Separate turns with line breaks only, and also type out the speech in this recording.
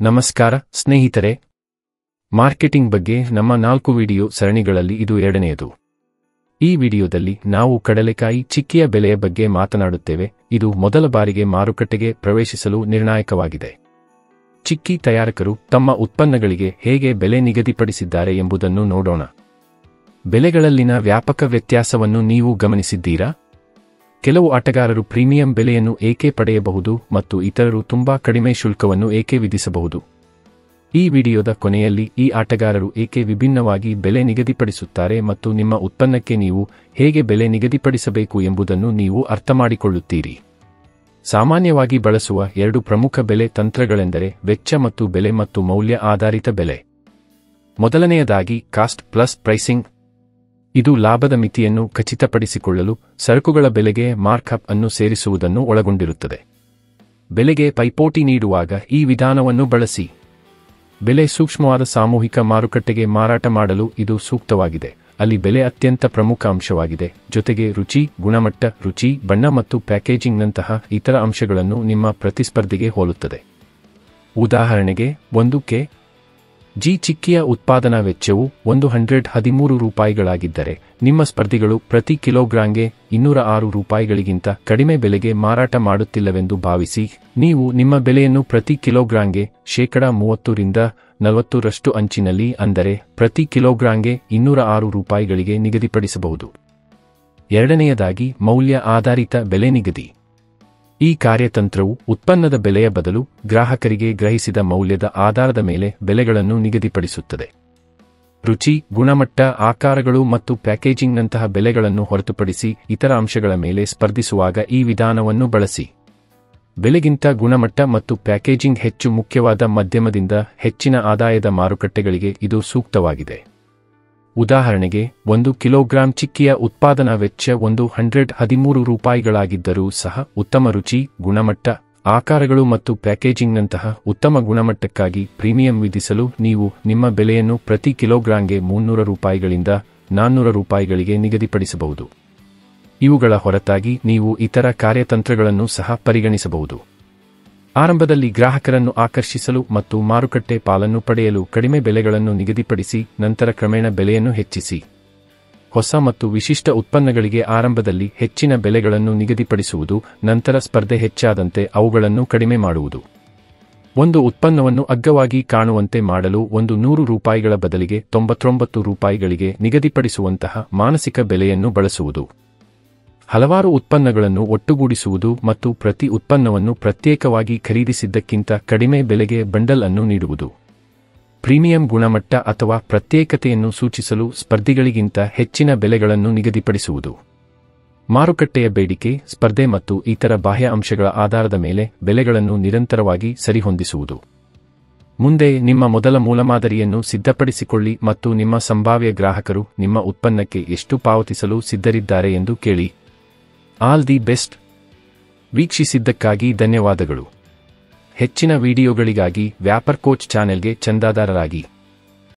ನಮಸ್ಕಾರ ಸ್ನೇಹಿತರೆ ಮಾರ್ಕೆಟಿಂಗ್ ಬಗ್ಗೆ ನಮ್ಮ ನಾಲ್ಕು ವಿಡಿಯೋ ಸರಣಿಗಳಲ್ಲಿ ಇದು ಎರಡನೆಯದು ಈ ವಿಡಿಯೋದಲ್ಲಿ ನಾವು ಕಡಲೆಕಾಯಿ ಚಿಕ್ಕಿಯ ಬೆಲೆಯ ಬಗ್ಗೆ ಮಾತನಾಡುತ್ತೇವೆ ಇದು ಮೊದಲ ಬಾರಿಗೆ ಮಾರುಕಟ್ಟೆಗೆ ಪ್ರವೇಶಿಸಲು ನಿರ್ಣಾಯಕವಾಗಿದೆ ಚಿಕ್ಕಿ ತಯಾರಕರು ತಮ್ಮ ಉತ್ಪನ್ನಗಳಿಗೆ ಹೇಗೆ ಬೆಲೆ ನಿಗದಿಪಡಿಸಿದ್ದಾರೆ ಎಂಬುದನ್ನು ನೋಡೋಣ ಬೆಲೆಗಳಲ್ಲಿನ ವ್ಯಾಪಕ ವ್ಯತ್ಯಾಸವನ್ನು ನೀವು ಗಮನಿಸಿದ್ದೀರಾ ಕೆಲವು ಆಟಗಾರರು ಪ್ರೀಮಿಯಂ ಬೆಲೆಯನ್ನು ಏಕೆ ಪಡೆಯಬಹುದು ಮತ್ತು ಇತರರು ತುಂಬಾ ಕಡಿಮೆ ಶುಲ್ಕವನ್ನು ಏಕೆ ವಿಧಿಸಬಹುದು ಈ ವಿಡಿಯೋದ ಕೊನೆಯಲ್ಲಿ ಈ ಆಟಗಾರರು ಏಕೆ ವಿಭಿನ್ನವಾಗಿ ಬೆಲೆ ನಿಗದಿಪಡಿಸುತ್ತಾರೆ ಮತ್ತು ನಿಮ್ಮ ಉತ್ಪನ್ನಕ್ಕೆ ನೀವು ಹೇಗೆ ಬೆಲೆ ನಿಗದಿಪಡಿಸಬೇಕು ಎಂಬುದನ್ನು ನೀವು ಅರ್ಥಮಾಡಿಕೊಳ್ಳುತ್ತೀರಿ ಸಾಮಾನ್ಯವಾಗಿ ಬಳಸುವ ಎರಡು ಪ್ರಮುಖ ಬೆಲೆ ತಂತ್ರಗಳೆಂದರೆ ವೆಚ್ಚ ಮತ್ತು ಬೆಲೆ ಮತ್ತು ಮೌಲ್ಯ ಆಧಾರಿತ ಬೆಲೆ ಮೊದಲನೆಯದಾಗಿ ಕಾಸ್ಟ್ ಪ್ಲಸ್ ಪ್ರೈಸಿಂಗ್ ಇದು ಲಾಭದ ಮಿತಿಯನ್ನು ಖಚಿತಪಡಿಸಿಕೊಳ್ಳಲು ಸರಕುಗಳ ಬೆಲೆಗೆ ಮಾರ್ಕ್ಅಪ್ ಅನ್ನು ಸೇರಿಸುವುದನ್ನು ಒಳಗೊಂಡಿರುತ್ತದೆ ಬೆಲೆಗೆ ಪೈಪೋಟಿ ನೀಡುವಾಗ ಈ ವಿಧಾನವನ್ನು ಬಳಸಿ ಬೆಲೆ ಸೂಕ್ಷ್ಮವಾದ ಸಾಮೂಹಿಕ ಮಾರುಕಟ್ಟೆಗೆ ಮಾರಾಟ ಮಾಡಲು ಇದು ಸೂಕ್ತವಾಗಿದೆ ಅಲ್ಲಿ ಬೆಲೆ ಅತ್ಯಂತ ಪ್ರಮುಖ ಅಂಶವಾಗಿದೆ ಜೊತೆಗೆ ರುಚಿ ಗುಣಮಟ್ಟ ರುಚಿ ಬಣ್ಣ ಮತ್ತು ಪ್ಯಾಕೇಜಿಂಗ್ನಂತಹ ಇತರ ಅಂಶಗಳನ್ನು ನಿಮ್ಮ ಪ್ರತಿಸ್ಪರ್ಧಿಗೆ ಹೋಲುತ್ತದೆ ಉದಾಹರಣೆಗೆ ಒಂದು ಕೆ ಜಿ ಚಿಕ್ಕಿಯ ಉತ್ಪಾದನಾ ವೆಚ್ಚವು ಒಂದು ಹಂಡ್ರೆಡ್ ಹದಿಮೂರು ರೂಪಾಯಿಗಳಾಗಿದ್ದರೆ ನಿಮ್ಮ ಸ್ಪರ್ಧಿಗಳು ಪ್ರತಿ ಕಿಲೋಗ್ರಾಂಗೆ ಇನ್ನೂರ ಆರು ರೂಪಾಯಿಗಳಿಗಿಂತ ಕಡಿಮೆ ಬೆಲೆಗೆ ಮಾರಾಟ ಮಾಡುತ್ತಿಲ್ಲವೆಂದು ಭಾವಿಸಿ ನೀವು ನಿಮ್ಮ ಬೆಲೆಯನ್ನು ಪ್ರತಿ ಕಿಲೋಗ್ರಾಂಗೆ ಶೇಕಡ ಮೂವತ್ತರಿಂದ ನಲವತ್ತರಷ್ಟು ಅಂಚಿನಲ್ಲಿ ಅಂದರೆ ಪ್ರತಿ ಕಿಲೋಗ್ರಾಂಗೆ ಇನ್ನೂರ ಆರು ರೂಪಾಯಿಗಳಿಗೆ ನಿಗದಿಪಡಿಸಬಹುದು ಎರಡನೆಯದಾಗಿ ಮೌಲ್ಯ ಆಧಾರಿತ ಬೆಲೆ ನಿಗದಿ ಈ ಕಾರ್ಯತಂತ್ರವು ಉತ್ಪನ್ನದ ಬೆಲೆಯ ಬದಲು ಗ್ರಾಹಕರಿಗೆ ಗ್ರಹಿಸಿದ ಮೌಲ್ಯದ ಆಧಾರದ ಮೇಲೆ ಬೆಲೆಗಳನ್ನು ನಿಗದಿಪಡಿಸುತ್ತದೆ ರುಚಿ ಗುಣಮಟ್ಟ ಆಕಾರಗಳು ಮತ್ತು ಪ್ಯಾಕೇಜಿಂಗ್ನಂತಹ ಬೆಲೆಗಳನ್ನು ಹೊರತುಪಡಿಸಿ ಇತರ ಅಂಶಗಳ ಮೇಲೆ ಸ್ಪರ್ಧಿಸುವಾಗ ಈ ವಿಧಾನವನ್ನು ಬಳಸಿ ಬೆಲೆಗಿಂತ ಗುಣಮಟ್ಟ ಮತ್ತು ಪ್ಯಾಕೇಜಿಂಗ್ ಹೆಚ್ಚು ಮುಖ್ಯವಾದ ಮಧ್ಯಮದಿಂದ ಹೆಚ್ಚಿನ ಆದಾಯದ ಮಾರುಕಟ್ಟೆಗಳಿಗೆ ಇದು ಸೂಕ್ತವಾಗಿದೆ ಉದಾಹರಣೆಗೆ ಒಂದು ಕಿಲೋಗ್ರಾಂ ಚಿಕ್ಕಿಯ ಉತ್ಪಾದನಾ ವೆಚ್ಚ ಒಂದು ಹಂಡ್ರೆಡ್ ಹದಿಮೂರು ರೂಪಾಯಿಗಳಾಗಿದ್ದರೂ ಸಹ ಉತ್ತಮ ರುಚಿ ಗುಣಮಟ್ಟ ಆಕಾರಗಳು ಮತ್ತು ಪ್ಯಾಕೇಜಿಂಗ್ನಂತಹ ಉತ್ತಮ ಗುಣಮಟ್ಟಕ್ಕಾಗಿ ಪ್ರೀಮಿಯಂ ವಿಧಿಸಲು ನೀವು ನಿಮ್ಮ ಬೆಲೆಯನ್ನು ಪ್ರತಿ ಕಿಲೋಗ್ರಾಂಗೆ ಮುನ್ನೂರ ರೂಪಾಯಿಗಳಿಂದ ನಾನ್ನೂರ ರೂಪಾಯಿಗಳಿಗೆ ನಿಗದಿಪಡಿಸಬಹುದು ಇವುಗಳ ಹೊರತಾಗಿ ನೀವು ಇತರ ಕಾರ್ಯತಂತ್ರಗಳನ್ನು ಸಹ ಪರಿಗಣಿಸಬಹುದು ಆರಂಭದಲ್ಲಿ ಗ್ರಾಹಕರನ್ನು ಆಕರ್ಷಿಸಲು ಮತ್ತು ಮಾರುಕಟ್ಟೆ ಪಾಲನ್ನು ಪಡೆಯಲು ಕಡಿಮೆ ಬೆಲೆಗಳನ್ನು ನಿಗದಿಪಡಿಸಿ ನಂತರ ಕ್ರಮೇಣ ಬೆಲೆಯನ್ನು ಹೆಚ್ಚಿಸಿ ಹೊಸ ಮತ್ತು ವಿಶಿಷ್ಟ ಉತ್ಪನ್ನಗಳಿಗೆ ಆರಂಭದಲ್ಲಿ ಹೆಚ್ಚಿನ ಬೆಲೆಗಳನ್ನು ನಿಗದಿಪಡಿಸುವುದು ನಂತರ ಸ್ಪರ್ಧೆ ಹೆಚ್ಚಾದಂತೆ ಅವುಗಳನ್ನು ಕಡಿಮೆ ಮಾಡುವುದು ಒಂದು ಉತ್ಪನ್ನವನ್ನು ಅಗ್ಗವಾಗಿ ಕಾಣುವಂತೆ ಮಾಡಲು ಒಂದು ನೂರು ರೂಪಾಯಿಗಳ ಬದಲಿಗೆ ತೊಂಬತ್ತೊಂಬತ್ತು ರೂಪಾಯಿಗಳಿಗೆ ನಿಗದಿಪಡಿಸುವಂತಹ ಮಾನಸಿಕ ಬೆಲೆಯನ್ನು ಬಳಸುವುದು ಹಲವಾರು ಉತ್ಪನ್ನಗಳನ್ನು ಒಟ್ಟುಗೂಡಿಸುವುದು ಮತ್ತು ಪ್ರತಿ ಉತ್ಪನ್ನವನ್ನು ಪ್ರತ್ಯೇಕವಾಗಿ ಖರೀದಿಸಿದ್ದಕ್ಕಿಂತ ಕಡಿಮೆ ಬೆಲೆಗೆ ಬಂಡಲ್ ಅನ್ನು ನೀಡುವುದು ಪ್ರೀಮಿಯಂ ಗುಣಮಟ್ಟ ಅಥವಾ ಪ್ರತ್ಯೇಕತೆಯನ್ನು ಸೂಚಿಸಲು ಸ್ಪರ್ಧಿಗಳಿಗಿಂತ ಹೆಚ್ಚಿನ ಬೆಲೆಗಳನ್ನು ನಿಗದಿಪಡಿಸುವುದು ಮಾರುಕಟ್ಟೆಯ ಬೇಡಿಕೆ ಸ್ಪರ್ಧೆ ಮತ್ತು ಇತರ ಬಾಹ್ಯ ಅಂಶಗಳ ಆಧಾರದ ಮೇಲೆ ಬೆಲೆಗಳನ್ನು ನಿರಂತರವಾಗಿ ಸರಿಹೊಂದಿಸುವುದು ಮುಂದೆ ನಿಮ್ಮ ಮೊದಲ ಮೂಲಮಾದರಿಯನ್ನು ಸಿದ್ಧಪಡಿಸಿಕೊಳ್ಳಿ ಮತ್ತು ನಿಮ್ಮ ಸಂಭಾವ್ಯ ಗ್ರಾಹಕರು ನಿಮ್ಮ ಉತ್ಪನ್ನಕ್ಕೆ ಎಷ್ಟು ಪಾವತಿಸಲು ಸಿದ್ಧರಿದ್ದಾರೆ ಎಂದು ಕೇಳಿ ಆಲ್ ದಿ ಬೆಸ್ಟ್ ವೀಕ್ಷಿಸಿದ್ದಕ್ಕಾಗಿ ಧನ್ಯವಾದಗಳು ಹೆಚ್ಚಿನ ವಿಡಿಯೋಗಳಿಗಾಗಿ ವ್ಯಾಪರ್ ಕೋಚ್ ಚಾನೆಲ್ಗೆ ಚಂದಾದಾರರಾಗಿ